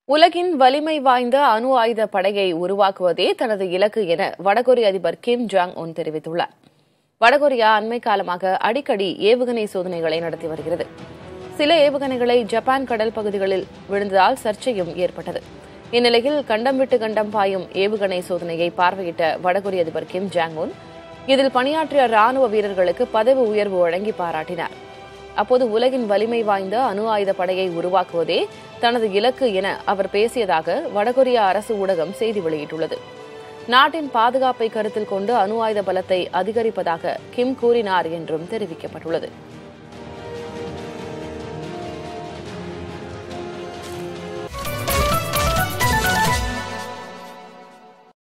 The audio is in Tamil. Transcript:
உலகின் வலிமை வாய்ந்த அணு ஆயுத படையை உருவாக்குவதே தனது இலக்கு என வடகொரிய அதிபர் கிம் ஜாங் உன் தெரிவித்துள்ளார் வடகொரியா அண்மை காலமாக அடிக்கடி ஏவுகணை சோதனைகளை நடத்தி வருகிறது சில ஏவுகணைகளை ஜப்பான் கடல் பகுதிகளில் விழுந்ததால் சர்ச்சையும் ஏற்பட்டது இந்நிலையில் கண்டம் விட்டு கண்டம் பாயும் ஏவுகணை சோதனையை பார்வையிட்ட வடகொரிய அதிபர் கிம் ஜாங் உன் இதில் பணியாற்றிய ராணுவ வீரர்களுக்கு பதவி உயர்வு வழங்கி பாராட்டினார் அப்போது உலகின் வலிமை வாய்ந்த அணு ஆயுத படையை உருவாக்குவதே தனது இலக்கு என அவர் பேசியதாக வடகொரிய அரசு ஊடகம் செய்தி வெளியிட்டுள்ளது நாட்டின் பாதுகாப்பை கருத்தில் கொண்டு அணு ஆயுத பலத்தை அதிகரிப்பதாக கிம் கூறினார் என்றும் தெரிவிக்கப்பட்டுள்ளது